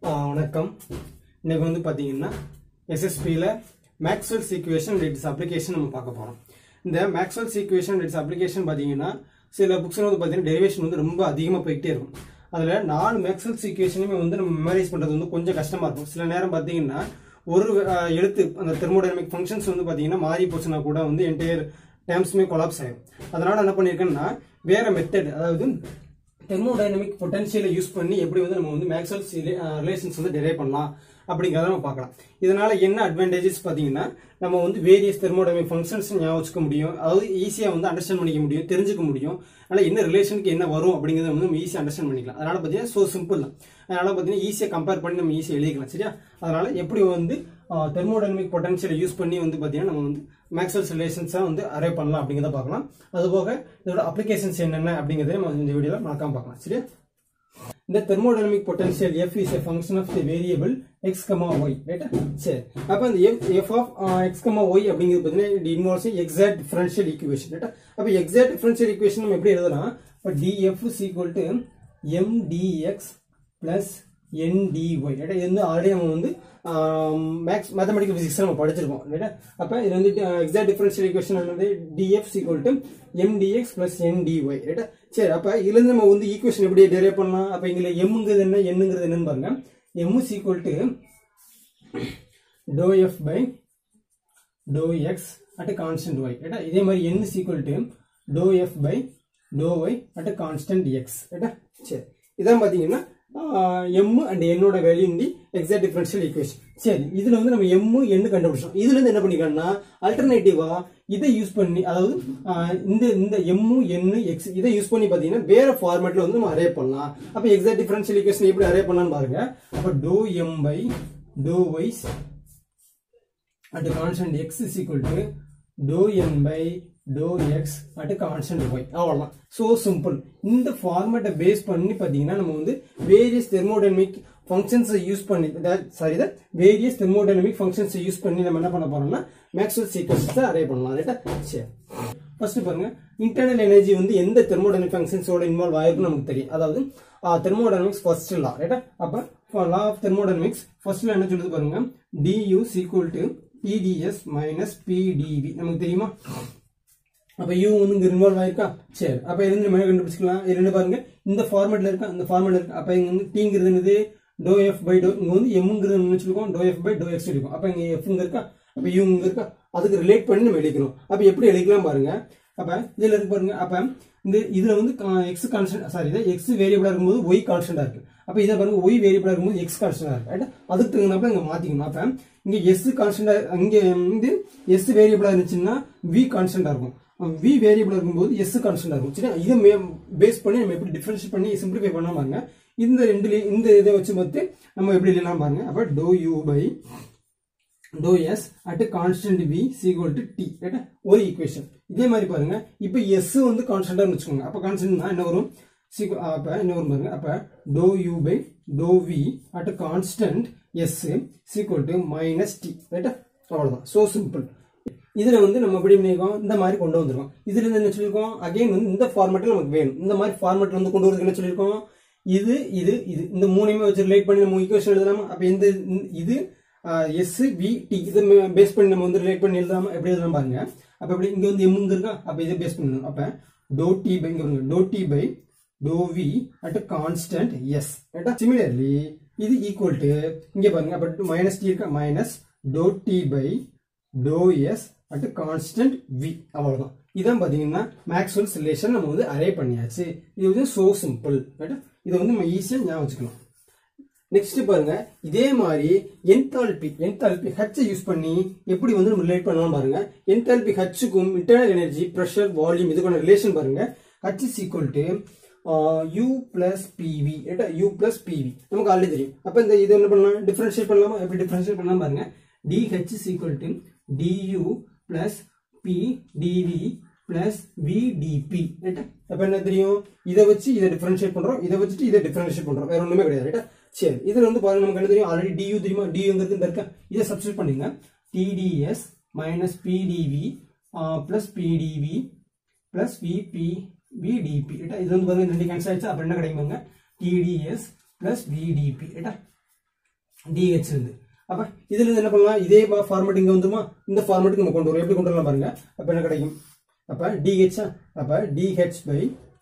ஆ, வணக்கம் இன்னைக்கு வந்து பார்த்தீங்கன்னா எஸ்எஸ்பியில் மேக்ஸ்வெல்ஸ் ஈக்குவேஷன் இட்ஸ் அப்ளிகேஷன் நம்ம பார்க்க போகிறோம் இந்த மேக்ஸ்வெல்ஸ் ஈக்குவேஷன் இட்ஸ் அப்ளிகேஷன் பார்த்தீங்கன்னா சில புக்ஸில் வந்து பார்த்தீங்கன்னா டெரிவேஷன் வந்து ரொம்ப அதிகமாக போயிட்டே இருக்கும் அதில் நாலு மேக்ஸ்வெல்ஸ் ஈக்குவேஷனுமே வந்து நம்ம மெமரைஸ் பண்ணுறது வந்து கொஞ்சம் கஷ்டமாக இருக்கும் சில நேரம் பார்த்தீங்கன்னா ஒரு ஆ, எழுத்து அந்த தெர்மோடைனமிக் ஃபங்க்ஷன்ஸ் வந்து பார்த்தீங்கன்னா மாறி போச்சுன்னா கூட வந்து என்டையர் டேர்ம்ஸுமே கொலாப்ஸ் ஆகும் அதனால என்ன பண்ணியிருக்கேன்னா வேற மெத்தட் அதாவது தெர்மோடைனமிக் பொட்டன்ஷியலை யூஸ் பண்ணி எப்படி வந்து நம்ம வந்து மேக்ஸ்வெல்ஸ் ரிலேஷன்ஸ் வந்து டெரைவ் பண்ணலாம் அப்படிங்கிறத நம்ம பார்க்கலாம் இதனால என்ன அட்வான்டேஜஸ் பார்த்தீங்கன்னா நம்ம வந்து வேரியஸ் தெர்மோடைனமிக் ஃபங்க்ஷன்ஸ் ஞாபகம் வச்சுக்க முடியும் அதாவது ஈஸியாக வந்து அண்டர்ஸ்டாண்ட் பண்ணிக்க முடியும் தெரிஞ்சுக்க முடியும் அதனால என்ன ரிலேஷனுக்கு என்ன வரும் அப்படிங்கிறத வந்து நம்ம ஈஸியாக அண்டர்ஸ்டாண்ட் பண்ணிக்கலாம் அதனால பார்த்தீங்கன்னா ஸோ சிம்பிள் தான் அதனால பார்த்தீங்கன்னா ஈஸியாக கம்பேர் பண்ணி நம்ம ஈஸியாக எழுதிக்கலாம் சரியா அதனால எப்படி வந்து தெர்மோடைனமிக் பொட்டன்ஷியலை யூஸ் பண்ணி வந்து பார்த்தீங்கன்னா நம்ம வந்து மேக்ஸ்வெல்ஸ் ரிலேஷன்ஸாக வந்து அரே பண்ணலாம் அப்படிங்கிறத பார்க்கலாம் அதுபோக இதோட அப்ளிகேஷன்ஸ் என்னென்ன அப்படிங்கிறத நம்ம இந்த வீடியோவில் மறக்காம பார்க்கலாம் சரியா இந்த thermodynamic potential f is a function of the variable x, y ரைட்டா சரி அப்ப இந்த f, f of uh, x, y அப்படிங்கிறது பார்த்தீங்கன்னா it involves a exact differential equation ரைட்டா அப்ப exact differential equation நம்ம எப்படி எழுதலாம் அப்ப df is equal to mdx plus ndy ரைட்டா இது வந்து ஆல்ரெடி நம்ம வந்து மேக்ஸ் மேத்தமெட்டிக்கல் பிசிக்ஸ் நம்ம படிச்சிருக்கோம் ரைட்டா அப்ப இது வந்து எக்ஸாக்ட் டிஃபரன்ஷியல் ஈக்குவேஷன் வந்து df equal to mdx plus ndy ரைட்டா சரி அப்ப இதுல இருந்து நம்ம வந்து ஈக்குவேஷன் எப்படி டெரைவ் பண்ணலாம் அப்ப இங்க எம்ங்கிறது என்ன என்னங்கிறது என்னன்னு பாருங்க m is equal to dou f by dou x at a constant y ரைட்டா இதே மாதிரி n is equal to dou f by dou y at a constant x ரைட்டா சரி இதான் பாத்தீங்கன்னா m அண்ட் என்னோட வேல்யூ இந்த எக்ஸாக்ட் டிஃபரன்ஷியல் ஈக்குவேஷன் சரி இதுல வந்து நம்ம m n கண்டுபிடிச்சோம் இதுல இருந்து என்ன பண்ணிக்கலாம்னா அல்டர்னேட்டிவா இதை யூஸ் பண்ணி அதாவது ஆஹ், இந்த இந்த m n x இதை யூஸ் பண்ணி பாத்தீங்கன்னா வேற ஃபார்மேட்ல வந்து நம்ம அரே பண்ணலாம் அப்ப எக்ஸாக்ட் டிஃபரன்ஷியல் ஈக்குவேஷன் எப்படி அரே பண்ணலாம்னு பாருங்க அப்ப dou m by dou y at a constant x is equal to dou n by dou x at a constant y அவ்வளவுதான் so simple இந்த ஃபார்மேட்டை பேஸ் பண்ணி பாத்தீங்கன்னா நம்ம வந்து வேரியஸ் தெர்மோடைனமிக் ஃபங்க்ஷன்ஸ் யூஸ் பண்ணி சாரி தான் வேரியஸ் தெர்மோடைனமிக் ஃபங்க்ஷன்ஸ் யூஸ் பண்ணி நம்ம என்ன பண்ண போறோம்னா மேக்ஸ்வெல் சீக்வன்ஸ் அரே பண்ணலாம் ரைட்டா சரி ஃபர்ஸ்ட் பாருங்க இன்டர்னல் எனர்ஜி வந்து எந்த தெர்மோடைனமிக் ஃபங்க்ஷன்ஸோட இன்வால்வ் ஆயிருக்குன்னு நமக்கு தெரியும் அதாவது தெர்மோடைனமிக்ஸ் ஃபர்ஸ்ட் லா ரைட்டா அப்ப லா ஆஃப் தெர்மோடைனமிக்ஸ் ஃபர்ஸ்ட்ல என்ன சொல்லுது பாருங்க du equal to pds minus pdv நமக்கு தெரியுமா அப்ப u வந்து இங்க இன்வால்வ் ஆயிருக்கா சரி அப்ப இருந்து நம்ம என்ன கண்டுபிடிச்சிக்கலாம் இது ரெண்டு பாருங்க இந்த ஃபார்மேட்ல இருக்கா இந்த ஃபார்மேட்ல இருக்கு அப்ப இங்க வந்து tங்கிறது என்னது டோ எஃப் பை டோ இங்க வந்து எம்ங்கிறது என்ன சொல்லிருக்கோம் டோ எஃப் பை டோ எக்ஸ் இருக்கும் அப்ப இங்க எஃப் இங்க இருக்கா அப்ப u இங்க இருக்கா அதுக்கு ரிலேட் பண்ணி நம்ம எழுதிக்கணும் அப்ப எப்படி எழுதிக்கலாம் பாருங்க அப்ப இதுல இருக்கு பாருங்க அப்ப இந்த இதுல வந்து எக்ஸ் கான்ஸ்டன்ட் சாரி இது எக்ஸ் வேரியபிளா இருக்கும்போது ஒய் கான்ஸ்டன்டா இருக்கு அப்ப இதை பாருங்க ஒய் வேரியபிளா இருக்கும்போது எக்ஸ் கான்ஸ்டன்டா இருக்கு right? அதுக்கு தகுந்தாப்புல இங்க மாத்திக்கணும் அப்ப இங்க எஸ் கான்ஸ்டன்டா இங்க வந்து எஸ் வேரியபிளா இருந்துச்சுன்னா வி கான்ஸ்டன்டா இருக்கும் வி வேரியபிள் இருக்கும்போது எஸ் கான்ஸ்டன்ட் இருக்கும் சரி இதை பேஸ் பண்ணி நம்ம எப்படி டிஃபரன்ஷியேட் பண்ணி சிம்பிளிஃபை பண்ண பாருங்க இந்த ரெண்டு இந்த இதை வச்சு பார்த்து நம்ம எப்படி எழுதலாம் பாருங்க அப்ப டோ U by to S at constant V is equal to T ரைட்டா ஒரு ஈக்குவேஷன் இதே மாதிரி பாருங்க இப்போ எஸ் வந்து கான்ஸ்டன்டா வச்சுக்கோங்க அப்ப கான்ஸ்டன்ட்னா என்ன வரும் சீக்வ அப்ப என்ன வரும் பாருங்க அப்ப டோ U by to V at constant S is equal to minus T ரைட்டா அவ்வளவுதான் சோ சிம்பிள் இதுல வந்து நம்ம எப்படி பண்ணிருக்கோம் இந்த மாதிரி கொண்டு வந்திருக்கோம் இதுல இருந்து என்ன சொல்லியிருக்கோம் அகைன் வந்து இந்த ஃபார்மேட்ல நமக்கு வேணும் இந்த மாதிரி ஃபார்மேட்ல வந்து கொண்டு வரதுக்கு என்ன சொல்லியிருக்கோம் இது இது இது இந்த மூணையுமே வச்சு ரிலேட் பண்ணி நம்ம ஈக்குவேஷன் எழுதலாமா அப்ப இந்த இந்த- இது எஸ் வி டி இதை பேஸ் பண்ணி நம்ம வந்து ரிலேட் பண்ணி எழுதாம எப்படி எழுதலாம் பாருங்க அப்ப எப்படி இங்க வந்து எம் இருக்கா அப்ப இதை பேஸ் பண்ணணும் அப்ப டோ டி பை இங்க பாருங்க to T by to V at constant S ரைட்டா சிமிலர்லி இது ஈக்குவல் டு இங்க பாருங்க அப்ப மைனஸ் டி இருக்கா minus to T by to S at constant V அவ்வளவுதான் இதான் பாத்தீங்கன்னா மேக்ஸ்வெல்ஸ் ரிலேஷன் நம்ம வந்து அரே பண்ணியாச்சு இது வந்து சோ சிம்பிள் ரைட்டா இதை வந்து நம்ம ஈஸியா ஞாபகம் வச்சுக்கலாம் நெக்ஸ்ட் பாருங்க இதே மாதிரி என்தால்பி என்தால்பி ஹச் யூஸ் பண்ணி எப்படி வந்து நம்ம ரிலேட் பண்ணலாம் பாருங்க என்தால்பி ஹச்சுக்கும் இன்டர்னல் எனர்ஜி பிரஷர் வால்யூம் இதுக்கான ரிலேஷன் பாருங்க H is equal to U plus PV U plus PV நமக்கு ஆல்ரெடி தெரியும் அப்ப இந்த இது என்ன பண்ணலாம் டிஃபரன்ஷியேட் பண்ணலாமா எப்படி டிஃபரன்ஷியேட் பண்ணலாம் பாருங்க DH is equal to DU plus P DV plus VDP ரைட்டா அப்ப என்ன தெரியும் இதை வச்சு இதை டிஃபரன்ஷியேட் பண்றோம் இதை வச்சுட்டு இதை டிஃபரன்ஷியேட் பண்றோம் வேற ஒண்ணுமே கிடையாது ரைட்டா சரி இதுல வந்து பாருங்க நமக்கு என்ன தெரியும் ஆல்ரெடி டியூ தெரியுமா டியூங்கிறது இந்த இருக்கா இதை சப்ஸ்டியூட் பண்ணுங்க TDS minus PDV plus PDV plus VP VDP ரைட்டா இது வந்து பாருங்க ரெண்டு கேன்சல் ஆயிடுச்சு அப்புறம் என்ன கிடைக்குங்க டிடிஎஸ் பிளஸ் விடிபி ரைட்டா டிஹெச் இருந்து அப்ப இதுல இருந்து என்ன பண்ணலாம் இதே ஃபார்மேட் இங்க வந்துமா இந்த ஃபார்மேட்டுக்கு நம்ம கொண்டு வரோம் எப்படி கொண்டு வரலாம் பாருங்க அப்ப என்ன கிடைக்கும் அப்ப டிஹெச் அப்ப DH by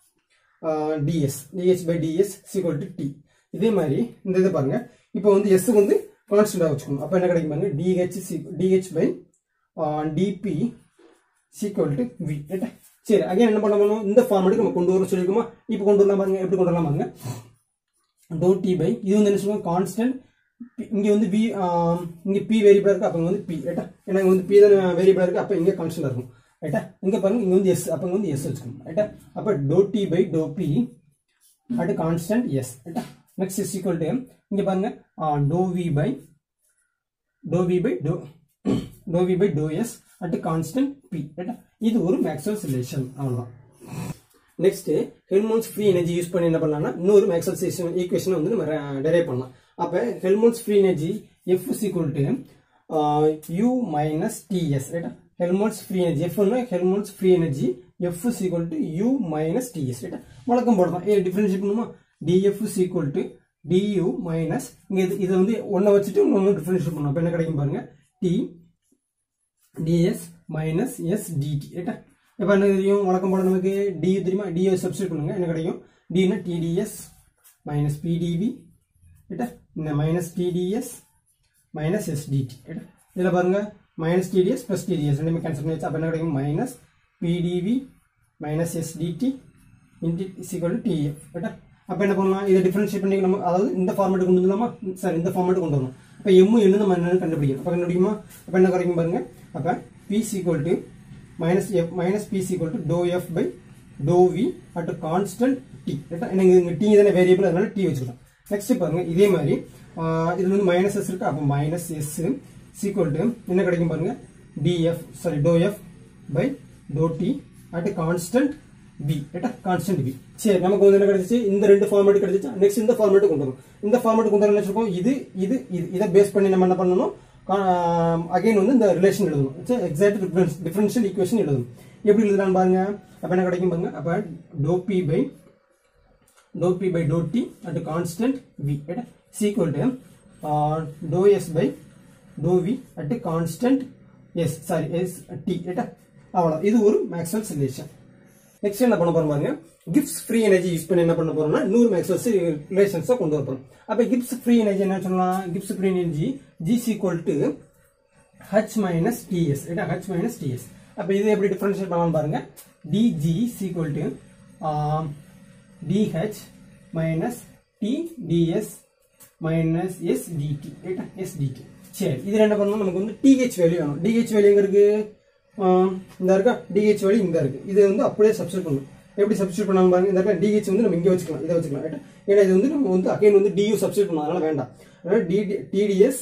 DS DH by DS is equal to T இதே மாதிரி இந்த இதை பாருங்க இப்போ வந்து எஸ் வந்து கான்ஸ்டன்டா வச்சுக்கணும் அப்ப என்ன கிடைக்கும் பாருங்க DH DH by DP is equal to V ரைட்டா சரி அகைன் என்ன பண்ண பண்ணணும் இந்த ஃபார்மேட்டுக்கு நம்ம கொண்டு வர சொல்லியிருக்கோமா இப்போ கொண்டு வரலாம் பாருங்க எப்படி கொண்டு வரலாம் பாருங்க டோ டி பை இது வந்து என்ன சொல்லுவோம் கான்ஸ்டன்ட் இங்க வந்து வி இங்க பி வேரியபிளா இருக்கு அப்ப இங்க வந்து பி ரைட்டா ஏன்னா இங்க வந்து பி தான் வேரியபிளா இருக்கு அப்ப இங்க கான்ஸ்டன்ட் இருக்கும் ரைட்டா இங்க பாருங்க இங்க வந்து எஸ் அப்ப இங்க வந்து எஸ் வச்சுக்கணும் ரைட்டா அப்ப டோ T by to P at constant S ரைட்டா நெக்ஸ்ட் இஸ் ஈக்குவல் டு இங்க பாருங்க to V by to V by to to V by to S at constant P ரைட்டா இது ஒரு மேக்ஸ்வெல் ரிலேஷன் அவ்வளவுதான் next Helmholtz free energy use பண்ணி என்ன பண்ணலாம்னா இன்னொரு மேக்ஸ்வெல் ஈக்குவேஷன் வந்து நம்ம டெரைவ் பண்ணலாம் அப்ப Helmholtz free energy F is equal to U minus TS ரைட்டா Helmholtz free energy F Helmholtz free energy F is equal to U minus TS ரைட்டா வழக்கம் போடலாம் ஏ டிஃபரன்ஷியேட் பண்ணுமா DF is equal to DU minus இங்க இது இதை வந்து ஒன்றை வச்சுட்டு இன்னொன்று டிஃபரன்ஷியேட் பண்ணணும் அப்போ என்ன கிடைக்கும் பாருங்க T ds minus S DT ரைட்டா இப்போ என்ன தெரியும் வழக்கம் போல நமக்கு டி தெரியுமா டிஓ சப்ஸ்டியூட் பண்ணுங்க என்ன கிடைக்கும் டினா டிடிஎஸ் மைனஸ் பிடிவி ரைட்டா இந்த மைனஸ் டிடிஎஸ் மைனஸ் எஸ்டிடி ரைட்டா இதில் பாருங்க மைனஸ் டிடிஎஸ் ப்ளஸ் டிடிஎஸ் ரெண்டுமே கேன்சல் பண்ணி வச்சு அப்போ என்ன கிடைக்கும் மைனஸ் பிடிவி மைனஸ் எஸ்டிடி இன்டி இசிக்கல் டிஎஃப் ரைட்டா அப்போ என்ன பண்ணலாம் இதை டிஃபரன்ஷியேட் பண்ணி நம்ம அதாவது இந்த ஃபார்மேட் கொண்டு வந்துடலாமா சார் இந்த ஃபார்மேட் கொண்டு வரணும் அப்போ எம்மு என்ன நம்ம என்னன்னு கண்டுபிடிக்கணும் அப்போ கண்டுபிடிக்குமா அப்போ என்ன கிடைக்கும் பாருங்க அப்போ P is equal to minus F minus P is equal to dou F by to V at constant T ரைட்டா எனக்கு இங்கே டி தானே வேரியபிள் அதனால டி வச்சுக்கலாம் நெக்ஸ்ட் பாருங்க இதே மாதிரி இது வந்து மைனஸ் எஸ் இருக்கு அப்போ மைனஸ் எஸ் சீக்வல் டு என்ன கிடைக்கும் பாருங்க DF sorry dou F by to T at constant P ரைட்டா கான்ஸ்டன்ட் பி சரி நமக்கு வந்து என்ன கிடைச்சிச்சு இந்த ரெண்டு ஃபார்மேட் கிடைச்சிச்சு நெக்ஸ்ட் இந்த ஃபார்மேட் கொண்டு வரும் இந்த ஃபார்மேட் கொண்டு வர வச்சிருக்கோம் இது இது இது இதை பேஸ் பண்ணி நம்ம என்ன பண்ணணும் அகைன் வந்து இந்த ரிலேஷன் எழுதணும் எக்ஸாக்ட் டிஃபரன்ஷியல் ஈக்குவேஷன் எழுதணும் எப்படி எழுதலாம் பாருங்க அப்ப என்ன கிடைக்கும் பாருங்க அப்ப dou P by to P by to T at constant V ரைட்டா is equal to dou S by to V at constant S sorry S T ரைட்டா அவ்வளோ இது ஒரு மேக்ஸ்வெல் ரிலேஷன் நெக்ஸ்ட் என்ன பண்ண போறோம் பாருங்க கிப்ஸ் ஃப்ரீ எனர்ஜி யூஸ் பண்ணி என்ன பண்ண போறோம்னா நூறு மேக்ஸ்வெல்ஸ் ரிலேஷன்ஸ் கொண்டு வர போறோம் அப்ப கிப்ஸ் ஃப்ரீ எனர்ஜி என்ன சொல்லலாம் Gibbs free energy G is equal to H minus TS ரைட்டா ஹச் மைனஸ் டிஎஸ் அப்ப இது எப்படி டிஃபரன்ஷியேட் பண்ணலாம் பாருங்க DG is equal to DH minus T DS minus S DT ரைட்டா எஸ் டிடி சரி இதுல என்ன பண்ணணும் நமக்கு வந்து டிஹெச் வேல்யூ வேணும் டிஹெச் வேல்யூ எங்க இருக்கு இந்த இருக்கா டிஹெச் வேல்யூ இந்த இருக்கு இது வந்து அப்படியே சப்ஸ்டியூட் பண்ணணும் எப்படி சப்ஸ்டியூட் பண்ணாலும் பாருங்க இந்த இருக்கா டிஹெச் வந்து நம்ம இங்கே வச்சுக்கலாம் இதை வச்சுக்கலாம் ரைட்டா ஏன்னா இது வந்து நம்ம வந்து அகைன் வந்து டியூ சப்ஸ்டியூட் பண்ணலாம் அதனால வேண்டாம் அதனால DT TDS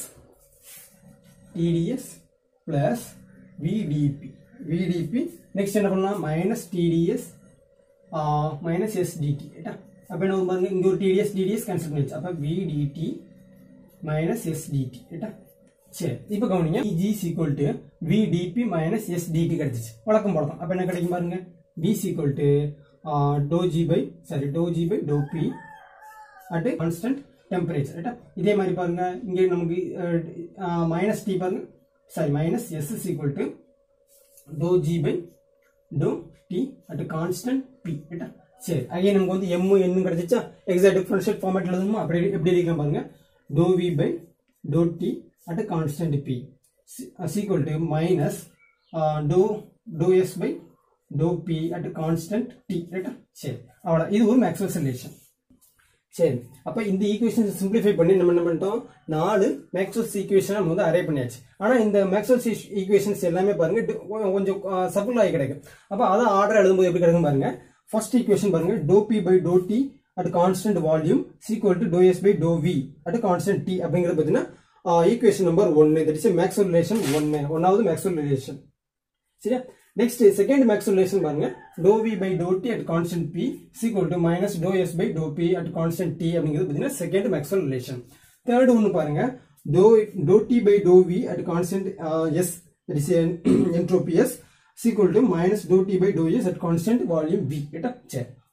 TDS plus VDP VDP next என்ன பண்ணலாம் மைனஸ் டிடிஎஸ் மைனஸ் எஸ்டிடி ரைட்டா அப்போ என்ன வரும் பாருங்க இங்கே ஒரு டிடிஎஸ் டிடிஎஸ் கேன்சல் பண்ணிடுச்சு அப்போ விடிடி மைனஸ் எஸ்டிடி ரைட்டா சரி இப்போ கவனிங்க G is equal to VDP minus SDT கிடைச்சிச்சு வழக்கம் போடலாம் அப்போ என்ன கிடைக்கும் பாருங்க P is equal to dou G by sorry dou G by to P at constant temperature ரைட்டா இதே மாதிரி பாருங்க இங்கே நமக்கு மைனஸ் டி பாருங்க sorry minus S is equal to dou G by to T at constant P ரைட்டா சரி again நமக்கு வந்து எம் என்ன கிடைச்சிச்சா எக்ஸாக்ட் டிஃபரன்ஷியல் ஃபார்மேட் எழுதணுமா அப்படி எப்படி எழுதிக்கலாம் பாருங்க to V by to T at constant P is equal to minus dou dou S by to P at constant T ரைட்டா சரி அவ்வளோ இது ஒரு மேக்ஸ்வெல் ரிலேஷன் சரி அப்ப இந்த ஈக்குவேஷன் சிம்பிளிஃபை பண்ணி நம்ம என்ன பண்ணிட்டோம் நாலு மேக்ஸ்வெல்ஸ் ஈக்குவேஷன் நம்ம வந்து அரே பண்ணியாச்சு ஆனா இந்த மேக்ஸ்வெல்ஸ் ஈக்குவேஷன்ஸ் எல்லாமே பாருங்க டி- கொ- கொஞ்சம் சர்க்குலர் ஆகி கிடைக்கும் அப்ப அதை ஆர்டர் எழுதும்போது எப்படி கிடைக்கும் பாருங்க ஃபர்ஸ்ட் ஈக்குவேஷன் பாருங்க dou P by to T at constant volume is equal to dou S by to V at constant T அப்படிங்கிறது பார்த்தீங்கன்னா ஈக்குவேஷன் நம்பர் ஒன்னு தட் இஸ் மேக்ஸ்வெல் ரிலேஷன் ஒன்னு ஒன்னாவது மேக்ஸ்வெல் ரிலேஷன் சரியா நெக்ஸ்ட் செகண்ட் மேக்ஸ்வெல் ரிலேஷன் பாருங்க to V by to T at constant P is equal to minus dou S by to P at constant T அப்படிங்கிறது பார்த்தீங்கன்னா second Maxwell relation third ஒன்று பாருங்க dou dou T by to V at constant S that is entropy S is equal to minus to T by to S at constant volume V ரைட்டா சரி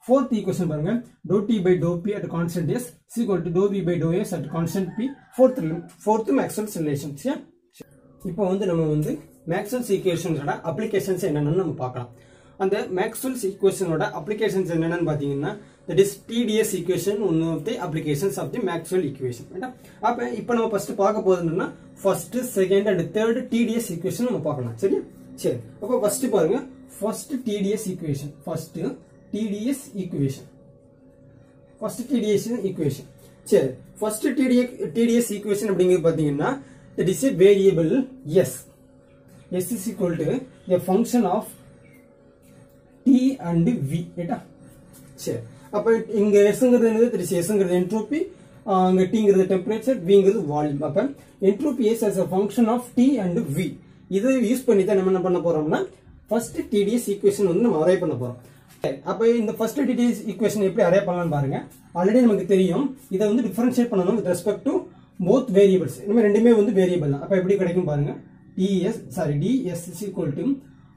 fourth equation பாருங்க to T by to P at constant S is equal to dou V by to S at constant P fourth fourth Maxwell's relations இப்போ வந்து நம்ம வந்து Maxwell's ஈக்குவேஷன்ஸோட applications என்னென்னு நம்ம பார்க்கலாம் அந்த மேக்ஸ்வெல்ஸ் ஈக்குவேஷனோட அப்ளிகேஷன்ஸ் என்னென்னு பார்த்தீங்கன்னா that is TDS equation one of the applications of the Maxwell equation அப்போ இப்போ நம்ம ஃபர்ஸ்ட் பார்க்க போகுதுன்னா first second and third TDS equation நம்ம பார்க்கலாம் சரியா சரி அப்போ ஃபர்ஸ்ட் பாருங்க first TDS equation first TDS equation first TDS equation சரி ஃபர்ஸ்ட் டிடிஎஸ் டிடிஎஸ் ஈக்குவேஷன் அப்படிங்கிறது பார்த்தீங்கன்னா that is a variable S S is equal to a function of T and V ரைட்டா சரி அப்போ இங்க எஸ்ங்கிறது என்னது தெரியும் எஸ்ங்கிறது என்ட்ரோபி அங்க டிங்கிறது டெம்பரேச்சர் விங்கிறது வால்யூம் அப்போ entropy S as a function of T and V இதை யூஸ் பண்ணி தான் நம்ம என்ன பண்ண போறோம்னா ஃபர்ஸ்ட் டிடிஎஸ் ஈக்குவேஷன் வந்து நம்ம அரே பண்ண போறோம் அப்போ இந்த ஃபர்ஸ்ட் டிடிஎஸ் ஈக்குவேஷன் எப்படி அரே பண்ணலாம்னு பாருங்க ஆல்ரெடி நமக்கு தெரியும் இதை வந்து டிஃபரன்ஷியேட் பண்ணணும் with respect to both variables இனிமேல் ரெண்டுமே வந்து வேரியபிள் தான் அப்போ எப்படி கிடைக்கும் பாருங்க DS sorry DS is equal to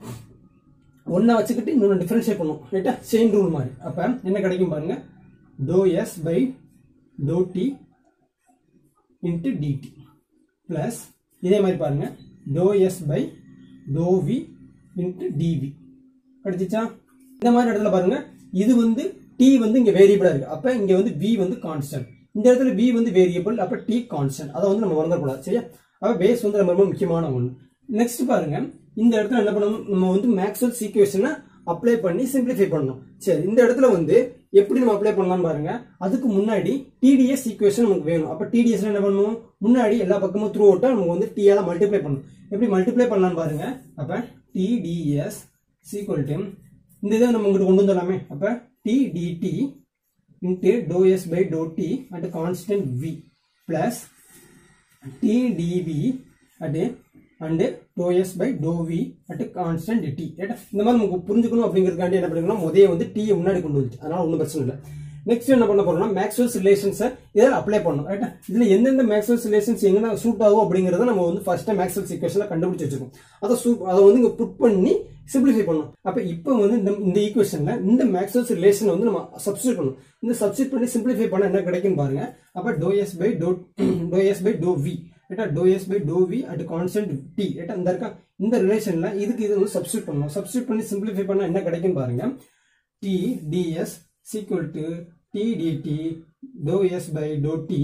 ஒன்றை வச்சுக்கிட்டு இன்னொன்று டிஃபரன்ஷியேட் பண்ணும் ரைட்டா செயின் ரூல் மாதிரி அப்போ என்ன கிடைக்கும் பாருங்க to S by to T into DT plus இதே மாதிரி பாருங்க to S by to V into DV கிடைச்சிச்சா இந்த மாதிரி இடத்துல பாருங்க இது வந்து டி வந்து இங்க வேரியபிளா இருக்கு அப்ப இங்க வந்து வி வந்து கான்ஸ்டன்ட் இந்த இடத்துல வி வந்து வேரியபிள் அப்ப டி கான்ஸ்டன்ட் அதை வந்து நம்ம மறந்துடக்கூடாது சரியா அப்ப பேஸ் வந்து ரொம்ப ரொம்ப முக்கியமான ஒன்று நெக்ஸ்ட் பாருங்க இந்த இடத்துல என்ன பண்ணணும் நம்ம வந்து மேக்ஸ்வெல் சீக்குவேஷனை அப்ளை பண்ணி சிம்பிளிஃபை பண்ணணும் சரி இந்த இடத்துல வந்து எப்படி நம்ம அப்ளை பண்ணலாம் பாருங்க அதுக்கு முன்னாடி டிடிஎஸ் ஈக்குவேஷன் நமக்கு வேணும் அப்ப டிடிஎஸ் என்ன பண்ணணும் முன்னாடி எல்லா பக்கமும் த்ரூ அவுட்டா நமக்கு வந்து டியால மல்டிப்ளை பண்ணணும் எப்படி மல்டிப்ளை பண்ணலாம் பாருங்க அப்ப டிடிஎஸ் சீக்வல் டு இந்த இதை நம்ம இங்கிட்டு கொண்டு வந்துடலாமே அப்ப T DT into dou S by to T at constant V plus T DV at and dou S by to V at constant T இந்த மாதிரி நமக்கு புரிஞ்சுக்கணும் அப்படிங்கிறதுக்காண்டி என்ன பண்ணிக்கணும் முதல்ல வந்து டீயை முன்னாடி கொண்டு வந்துச்சு அதனால ஒன்றும் பிரச்சனை இல்லை நெக்ஸ்ட் என்ன பண்ண போறோம்னா மேக்ஸ்வெல்ஸ் ரிலேஷன்ஸை இதில் அப்ளை பண்ணணும் ரைட்டா இதுல எந்தெந்த மேக்ஸ்வெல்ஸ் ரிலேஷன்ஸ் எங்க சூட் ஆகும் அப்படிங்கறத நம்ம வந்து ஃபர்ஸ்ட் மேக்ஸ்வெல்ஸ் ஈக்குவேஷன்ல கண்டுபிடிச்சு வச்சிருக்கோம் அதை சூ அதை வந்து இங்க புட் பண்ணி சிம்பிளிஃபை பண்ணணும் அப்ப இப்போ வந்து இந்த இந்த ஈக்குவேஷன்ல இந்த மேக்ஸ்வெல்ஸ் ரிலேஷன் வந்து நம்ம சப்ஸ்டியூட் பண்ணணும் இந்த சப்ஸ்டியூட் பண்ணி சிம்பிளிஃபை பண்ண என்ன கிடைக்கும் பாருங்க அப்ப dou S by to dou S by to V ரைட்டா dou S by to V at constant T ரைட்டா இந்த இருக்கா இந்த ரிலேஷன்ல இதுக்கு இது வந்து சப்ஸ்டியூட் பண்ணணும் சப்ஸ்டியூட் பண்ணி சிம்பிளிஃபை பண்ண என்ன கிடைக்கும் பாருங்க T DS is equal to T DT dou S by to T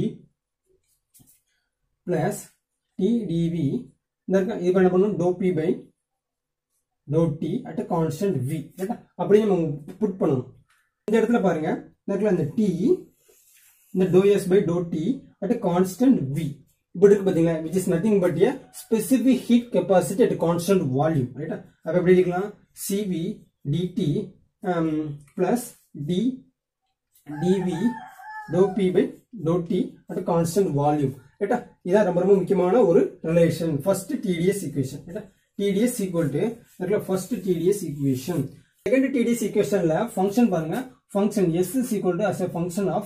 plus T DV இந்த இருக்கா இது என்ன பண்ணணும் dou P by to T at constant V ரைட்டா அப்படியே நம்ம புட் பண்ணணும் இந்த இடத்துல பாருங்க இந்த இடத்துல அந்த டி இந்த dou S by to T at constant V இப்படி இருக்கு பாத்தீங்களா which is nothing but a specific heat capacity at constant volume ரைட்டா அப்ப எப்படி இருக்கலாம் CV DT plus T DV dou P by to T at constant volume ரைட்டா இதான் ரொம்ப ரொம்ப முக்கியமான ஒரு ரிலேஷன் ஃபர்ஸ்ட் டிடிஎஸ் ஈக்குவேஷன் ரைட்டா டிடிஎஸ் ஈக்குவல் டு அதுல first TDS equation second TDS ஈக்குவேஷன்ல ஃபங்க்ஷன் பாருங்க function S is equal to as a function of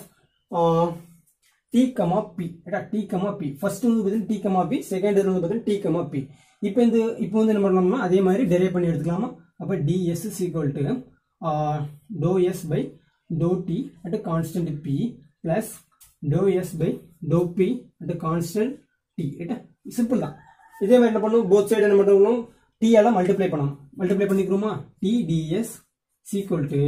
T comma P ரைட்டா டி கமா பி ஃபர்ஸ்ட் வந்து பார்த்தீங்கன்னா டி கமா பி செகண்ட் வந்து பார்த்தீங்கன்னா D comma B இப்போ இந்த இப்போ வந்து என்ன பண்ணலாம்னா அதே மாதிரி டெரைவ் பண்ணி எடுத்துக்கலாமா அப்போ DS is equal to dou S by to T at constant P plus dou S by to P at constant T ரைட்டா சிம்பிள் தான் இதே மாதிரி என்ன பண்ணும் போத் சைடு என்ன பண்ணணும் டி எல்லாம் மல்டிப்ளை பண்ணணும் மல்டிப்ளை பண்ணிக்கிறோமா T DS is equal to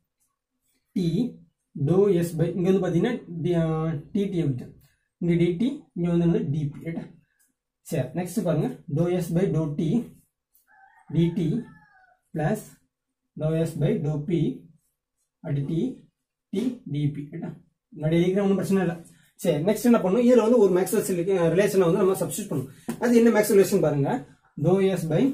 T dou S by இங்கே வந்து பார்த்தீங்கன்னா டிடி அப்படி இங்கே டிடி இங்கே வந்து வந்து டிபி ரைட்டா சரி நெக்ஸ்ட் பாருங்க to S by to T DT plus dou S by to P at T T DP ரைட்டா முன்னாடி எழுதிக்கிற ஒன்றும் பிரச்சனை இல்லை சரி நெக்ஸ்ட் என்ன பண்ணும் இதில் வந்து ஒரு மேக்ஸ்வெல்ஸ் ரிலேஷனை வந்து நம்ம சப்ஸ்டியூட் பண்ணும் அது என்ன மேக்ஸ்வெல் ரிலேஷன் பாருங்க to S by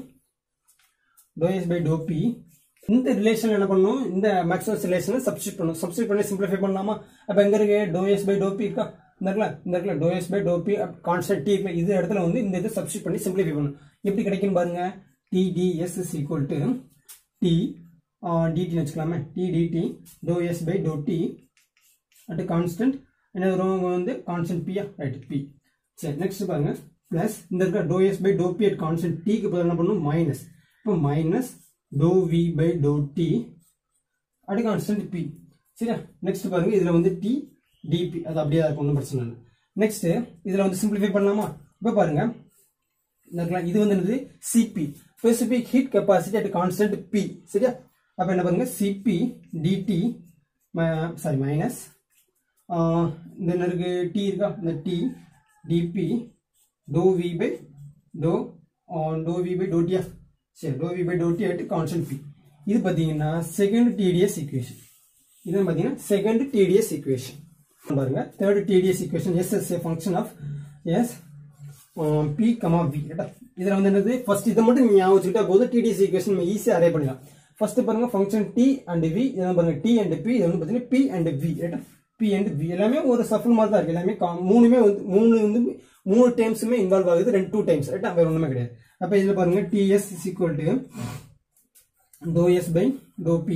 to S by to P இந்த ரிலேஷன் என்ன பண்ணும் இந்த மேக்ஸ்வெல்ஸ் ரிலேஷனை சப்ஸ்டியூட் பண்ணும் சப்ஸ்டியூட் பண்ணி சிம்பிளிஃபை பண்ணலாமா அப்போ எங்க இருக்கு dou S by to P இருக்கா இந்த இருக்கல இந்த இருக்கல dou S by to P constant T இது இடத்துல வந்து இந்த இது சப்ஸ்டியூட் பண்ணி சிம்பிளிஃபை பண்ணும் எப்படி கிடைக்கும் பாருங்க T D S is equal to T டிடின்னு வச்சுக்கலாமே T DT dou S by to T at constant என்ன வரும் வந்து கான்ஸ்டன்ட் பியா ரைட் பி சரி நெக்ஸ்ட் பாருங்க பிளஸ் இந்த இருக்க dou S by to P at constant டிக்கு பதில் என்ன பண்ணும் மைனஸ் இப்போ minus dou V by to T at constant P சரியா நெக்ஸ்ட் பாருங்க இதுல வந்து டி டிபி அது அப்படியே தான் இருக்கும் ஒன்றும் பிரச்சனை இல்லை நெக்ஸ்ட் இதுல வந்து சிம்பிளிஃபை பண்ணலாமா இப்போ பாருங்க இந்த இருக்கலாம், இது வந்து என்னது CP specific heat capacity at constant P சரியா அப்ப என்ன பாருங்க சிபி டிடி சாரி மைனஸ் இந்த என்ன இருக்கு டி இருக்கா இந்த T DP dou V by to to V by டோட்டியா சரி dou V by dou T at constant P இது பார்த்தீங்கன்னா செகண்ட் டிடிஎஸ் ஈக்குவேஷன் இது பார்த்தீங்கன்னா செகண்ட் டிடிஎஸ் ஈக்குவேஷன் பாருங்க third TDS equation S S function of S P comma V ரைட்டா இதுல வந்து என்னது ஃபர்ஸ்ட் இதை மட்டும் நீங்க ஞாபகம் வச்சுக்கிட்டா போதும் டிடிஎஸ் ஈக்குவேஷன் நம்ம ஈஸியா அரே பண்ணிடலாம் ஃபர்ஸ்ட் பாருங்க ஃபங்க்ஷன் டி அண்ட் வி இதை பாருங்க டி அண்ட் பி இது வந்து பார்த்தீங்கன்னா பி அண்ட் வி ரைட்டா பி அண்ட் வி எல்லாமே ஒரு சஃபல் மாதிரி தான் இருக்கு எல்லாமே கா- மூணுமே வந்து மூணு வந்து மூணு டைம்ஸுமே இன்வால்வ் ஆகுது ரெண்டு டூ டைம்ஸ் ரைட்டா வேற ஒண்ணுமே கிடையாது அப்ப இதுல பாருங்க DS is equal to dou S by to P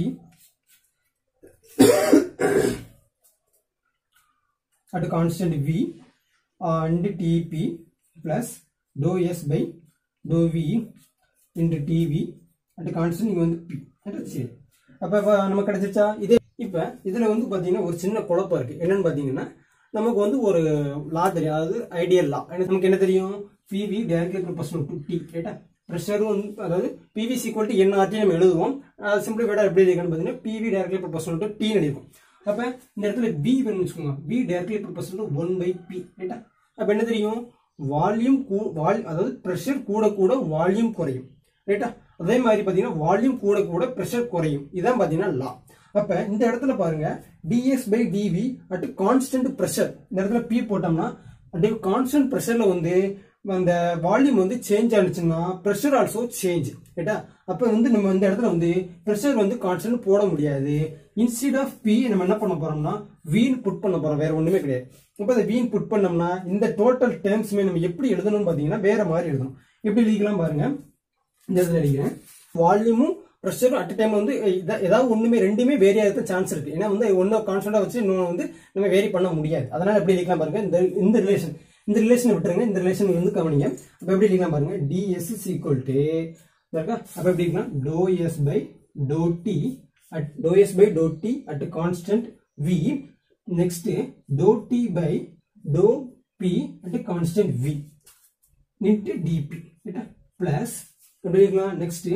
at a constant v and tp plus dou s by dou v into tv at a constant இங்க வந்து p ரைட்டா? சரி அப்ப இப்ப நமக்கு கிடைச்சிருச்சா இதே இப்ப இதுல வந்து பாத்தீங்கன்னா ஒரு சின்ன குழப்பம் இருக்கு என்னன்னு பாத்தீங்கன்னா நமக்கு வந்து ஒரு லா தெரியும் அதாவது ஐடியல் லா நமக்கு என்ன தெரியும் PV directly proportional to T ரைட்டா ப்ரெஷரும் வந்து அதாவது பிவி சீக்வல் டு என்ஆர்டி நம்ம எழுதுவோம் சிம்பிளிஃபைடா எப்படி இருக்குன்னு பாத்தீங்கன்னா PV directly proportional to T எழுதிருக்கும் அப்ப இந்த இடத்துல பி வேணும்னு வச்சுக்கோங்க P directly proportional to one by P ரைட்டா அப்ப என்ன தெரியும் வால்யூம் வால் அதாவது ப்ரெஷர் கூட கூட வால்யூம் குறையும் ரைட்டா அதே மாதிரி பாத்தீங்கன்னா வால்யூம் கூட கூட ப்ரெஷர் குறையும் இதான் பாத்தீங்கன்னா லா அப்ப இந்த இடத்துல பாருங்க DS by DV at constant pressure இந்த இடத்துல பி போட்டோம்னா அப்படியே கான்ஸ்டன்ட் ப்ரெஷர்ல வந்து அந்த வால்யூம் வந்து சேஞ்ச் ஆனிச்சுன்னா ப்ரெஷர் ஆல்சோ சேஞ்ச் ரைட்டா அப்ப வந்து நம்ம இந்த இடத்துல வந்து ப்ரெஷர் வந்து கான்ஸ்டன்ட் போட முடியாது இன்ஸ்டீட் ஆஃப் பி நம்ம என்ன பண்ண போறோம்னா வீன் புட் பண்ண போறோம் வேற ஒண்ணுமே கிடையாது இப்போ இந்த வீன் புட் பண்ணோம்னா இந்த டோட்டல் டேர்ம்ஸ்மே நம்ம எப்படி எழுதணும்னு பாத்தீங்கன்னா வேற மாதிரி எழுதணும் எப்படி எழுதிக்கலாம் பாருங்க இந்த இடத்துல எழுதிக்கிறேன் வால்யூமும் ப்ரெஷரும் அட் டைம் வந்து இத- ஏதாவது ஒண்ணுமே ரெண்டுமே வேரி ஆகிறதுக்கு சான்ஸ் இருக்கு ஏன்னா வந்து ஒன்னு கான்ஸ்டன்டா வச்சு இன்னொன்று வந்து நம்ம வேரி பண்ண முடியாது அதனால எப்படி எழுதிக்கலாம் பாருங்க இந்த இந்த ரிலேஷன் இந்த ரிலேஷனை விட்டுருங்க இந்த ரிலேஷன் வந்து கவனிங்க அப்ப எப்படி எழுதிக்கலாம் பாருங்க டிஎஸ் இஸ் ஈக்குவல் டு இருக்கா அப்ப எப்படி எழுதிக்கலாம் dou S by to T at dou S by to T at constant V next dou T by to P at constant V into dp ரைட்டா plus எப்படி இருக்கலாம் next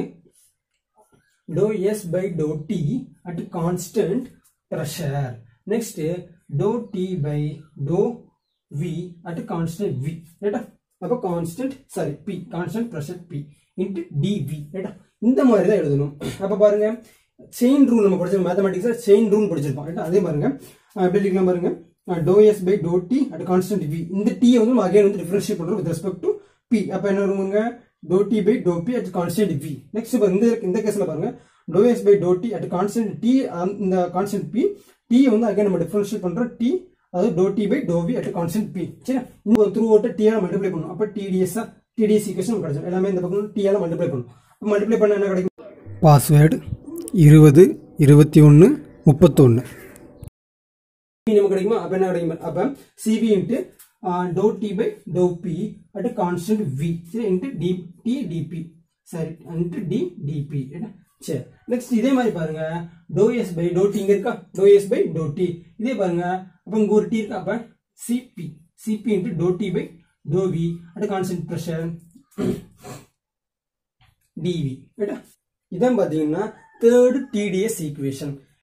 dou s by dou t at constant pressure next dou t by dou v at constant v ரைட்டா அப்ப constant sorry p constant pressure p into dv ரைட்டா இந்த மாதிரி தான் எழுதணும் அப்ப பாருங்க செயின் ரூல் நம்ம படிச்சிருக்கோம் மேத்தமெட்டிக்ஸ்ல செயின் ரூல் படிச்சிருப்போம் ரைட்டா அதே பாருங்க அஹ் எப்படி எழுதிக்கலாம் பாருங்க to S by to T at constant V இந்த டி வந்து நம்ம அகைன் வந்து டிஃபரன்ஷியேட் பண்றோம் வித் ரெஸ்பெக்ட் டு பி அப்ப என்ன வருவாங்க dou T by to P at constant V next இந்த இந்த கேஸ்ல பாருங்க to S by to T at constant T இந்த கான்ஸ்டன்ட் பி டி வந்து அகைன் நம்ம டிஃபரன்ஷியேட் பண்றோம் டி அதாவது dou T by to V at constant P சரி இந்த த்ரூ அவுட் டி ஆல மல்டிப்ளை பண்ணும் அப்ப டிடிஎஸ் டிடிஎஸ் ஈக்குவேஷன் கிடைச்சிடும் எல்லாமே இந்த பக்கம் டி ஆல மல்டிப்ளை பண்ணும் மல்டிப்ளை பண்ண என்ன கிடைக்கும் பாஸ்வேர்டு இருபது இருபத்தி ஒன்று முப்பத்தொன்று நமக்கு கிடைக்குமா அப்ப என்ன கிடைக்கும் அப்ப CV into doe T by to P at constant V சரி இன்ட்டு டி டி டிபி சரி இன்ட்டு டி டிபி சரி நெக்ஸ்ட் இதே மாதிரி பாருங்க to S by to T இங்க இருக்கா doe S by to T இதே பாருங்க அப்ப இங்க ஒரு டி இருக்கா அப்ப CP CP into doe T by to V at constant pressure DV ரைட்டா இதான் பாத்தீங்கன்னா தேர்ட் டிடிஎஸ் ஈக்குவேஷன்